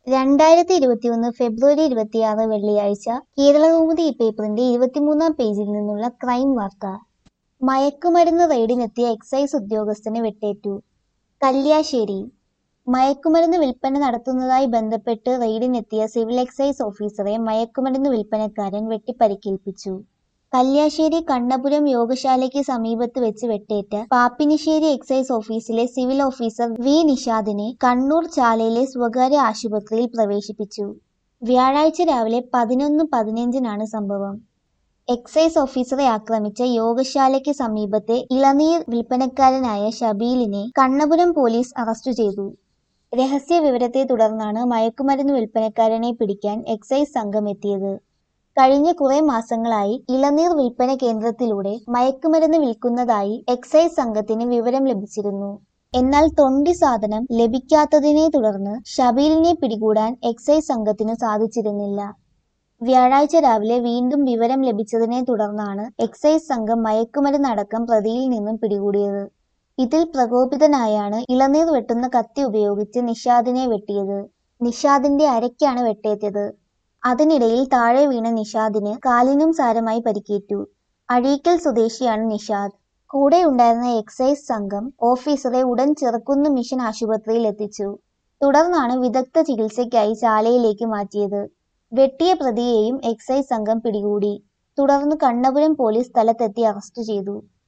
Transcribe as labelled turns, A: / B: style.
A: രണ്ടായിരത്തി ഇരുപത്തിയൊന്ന് ഫെബ്രുവരി ഇരുപത്തിയാറ് വെള്ളിയാഴ്ച കേരളകൗമുദി പേപ്പറിന്റെ ഇരുപത്തിമൂന്നാം പേജിൽ നിന്നുള്ള ക്രൈം വാർത്ത മയക്കുമരുന്ന് റെയ്ഡിനെത്തിയ എക്സൈസ് ഉദ്യോഗസ്ഥന് വെട്ടേറ്റു കല്യാശ്ശേരി മയക്കുമരുന്ന് വിൽപ്പന നടത്തുന്നതായി ബന്ധപ്പെട്ട് റെയ്ഡിനെത്തിയ സിവിൽ എക്സൈസ് ഓഫീസറെ മയക്കുമരുന്ന് വിൽപ്പനക്കാരൻ വെട്ടിപ്പരിക്കേൽപ്പിച്ചു കല്യാശ്ശേരി കണ്ണപുരം യോഗശാലയ്ക്ക് സമീപത്ത് വെച്ച് വെട്ടേറ്റ പാപ്പിനിശ്ശേരി എക്സൈസ് ഓഫീസിലെ സിവിൽ ഓഫീസർ വി നിഷാദിനെ കണ്ണൂർ ചാലയിലെ സ്വകാര്യ ആശുപത്രിയിൽ പ്രവേശിപ്പിച്ചു വ്യാഴാഴ്ച രാവിലെ പതിനൊന്ന് പതിനഞ്ചിനാണ് സംഭവം എക്സൈസ് ഓഫീസറെ ആക്രമിച്ച യോഗശാലയ്ക്ക് സമീപത്തെ ഇളനീർ വിൽപ്പനക്കാരനായ ഷബീലിനെ കണ്ണപുരം പോലീസ് അറസ്റ്റ് ചെയ്തു രഹസ്യ വിവരത്തെ തുടർന്നാണ് മയക്കുമരുന്ന് വിൽപ്പനക്കാരനെ പിടിക്കാൻ എക്സൈസ് സംഘം എത്തിയത് കഴിഞ്ഞ കുറെ മാസങ്ങളായി ഇളനീർ വിൽപ്പന കേന്ദ്രത്തിലൂടെ മയക്കുമരുന്ന് വിൽക്കുന്നതായി എക്സൈസ് സംഘത്തിന് വിവരം ലഭിച്ചിരുന്നു എന്നാൽ തൊണ്ടി സാധനം ലഭിക്കാത്തതിനെ തുടർന്ന് ഷബീലിനെ പിടികൂടാൻ എക്സൈസ് സംഘത്തിനു സാധിച്ചിരുന്നില്ല വ്യാഴാഴ്ച രാവിലെ വീണ്ടും വിവരം ലഭിച്ചതിനെ തുടർന്നാണ് എക്സൈസ് സംഘം മയക്കുമരുന്ന് അടക്കം പ്രതിയിൽ നിന്നും പിടികൂടിയത് ഇതിൽ പ്രകോപിതനായാണ് ഇളനീർ വെട്ടുന്ന കത്തി ഉപയോഗിച്ച് നിഷാദിനെ വെട്ടിയത് നിഷാദിന്റെ അരയ്ക്കാണ് വെട്ടേറ്റത് അതിനിടയിൽ താഴെ വീണ നിഷാദിന് കാലിനും സാരമായി പരിക്കേറ്റു അഴീക്കൽ സ്വദേശിയാണ് നിഷാദ് കൂടെ ഉണ്ടായിരുന്ന എക്സൈസ് സംഘം ഓഫീസറെ ഉടൻ ചെറുക്കുന്ന് മിഷൻ ആശുപത്രിയിൽ എത്തിച്ചു തുടർന്നാണ് വിദഗ്ധ ചികിത്സയ്ക്കായി ചാലയിലേക്ക് മാറ്റിയത് വെട്ടിയ പ്രതിയെയും എക്സൈസ് സംഘം പിടികൂടി തുടർന്ന് കണ്ണപുരം പോലീസ് സ്ഥലത്തെത്തി അറസ്റ്റ് ചെയ്തു